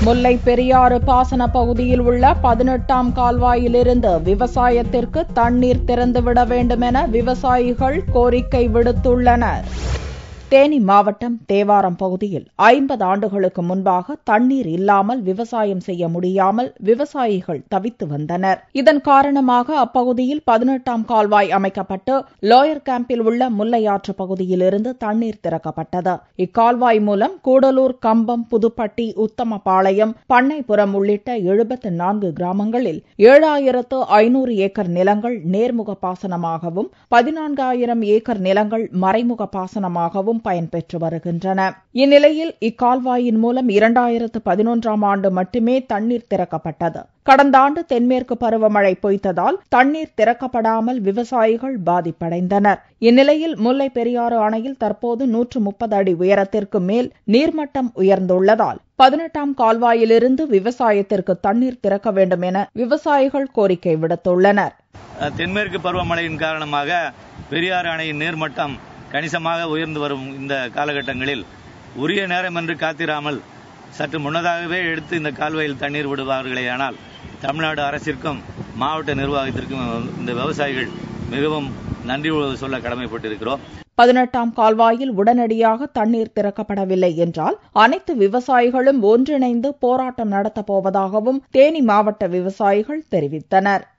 முல்லை பெரியாறு பாசன பகுதியில் உள்ள பதினெட்டாம் கால்வாயிலிருந்து விவசாயத்திற்கு தண்ணீர் திறந்துவிட வேண்டுமென விவசாயிகள் கோரிக்கை விடுத்துள்ளனர் தேனி மாவட்டம் தேவாரம் பகுதியில் ஐம்பது ஆண்டுகளுக்கு முன்பாக தண்ணீர் இல்லாமல் விவசாயம் செய்ய முடியாமல் விவசாயிகள் தவித்து வந்தனர் இதன் காரணமாக அப்பகுதியில் பதினெட்டாம் கால்வாய் அமைக்கப்பட்டு லோயர் கேம்பில் உள்ள முல்லையாற்று பகுதியிலிருந்து தண்ணீர் திறக்கப்பட்டது இக்கால்வாய் மூலம் கூடலூர் கம்பம் புதுப்பட்டி உத்தமபாளையம் பண்ணைப்புறம் உள்ளிட்ட எழுபத்து நான்கு கிராமங்களில் ஏழாயிரத்து ஐநூறு ஏக்கர் நிலங்கள் நேர்முக பாசனமாகவும் பதினான்காயிரம் ஏக்கர் நிலங்கள் மறைமுக பாசனமாகவும் மிகவும் பயன்பெற்று வருகின்றன இந்நிலையில் இக்கால்வாயின் மூலம் இரண்டாயிரத்து பதினொன்றாம் ஆண்டு மட்டுமே தண்ணீர் திறக்கப்பட்டது கடந்த ஆண்டு தென்மேற்கு பருவமழை பொய்த்ததால் தண்ணீர் திறக்கப்படாமல் விவசாயிகள் பாதிப்படைந்தனர் இந்நிலையில் முல்லை பெரியாறு அணையில் தற்போது நூற்று முப்பது அடி உயரத்திற்கு மேல் நீர்மட்டம் உயர்ந்துள்ளதால் பதினெட்டாம் கால்வாயிலிருந்து விவசாயத்திற்கு தண்ணீர் திறக்க வேண்டும் என விவசாயிகள் கோரிக்கை விடுத்துள்ளனர் தென்மேற்கு பருவமழையின் காரணமாக பெரியாறு அணையின் நீர்மட்டம் கணிசமாக உயர்ந்து வரும் இந்த காலகட்டங்களில் உரிய நேரம் என்று காத்திராமல் சற்று முன்னதாகவே எடுத்து இந்த கால்வாயில் தண்ணீர் விடுவார்களேயானால் தமிழ்நாடு அரசிற்கும் மாவட்ட நிர்வாகத்திற்கும் இந்த விவசாயிகள் மிகவும் நன்றி சொல்ல கடமைப்பட்டிருக்கிறோம் பதினெட்டாம் கால்வாயில் உடனடியாக தண்ணீர் திறக்கப்படவில்லை என்றால் அனைத்து விவசாயிகளும் ஒன்றிணைந்து போராட்டம் நடத்தப் போவதாகவும் தேனி மாவட்ட விவசாயிகள் தெரிவித்தனர்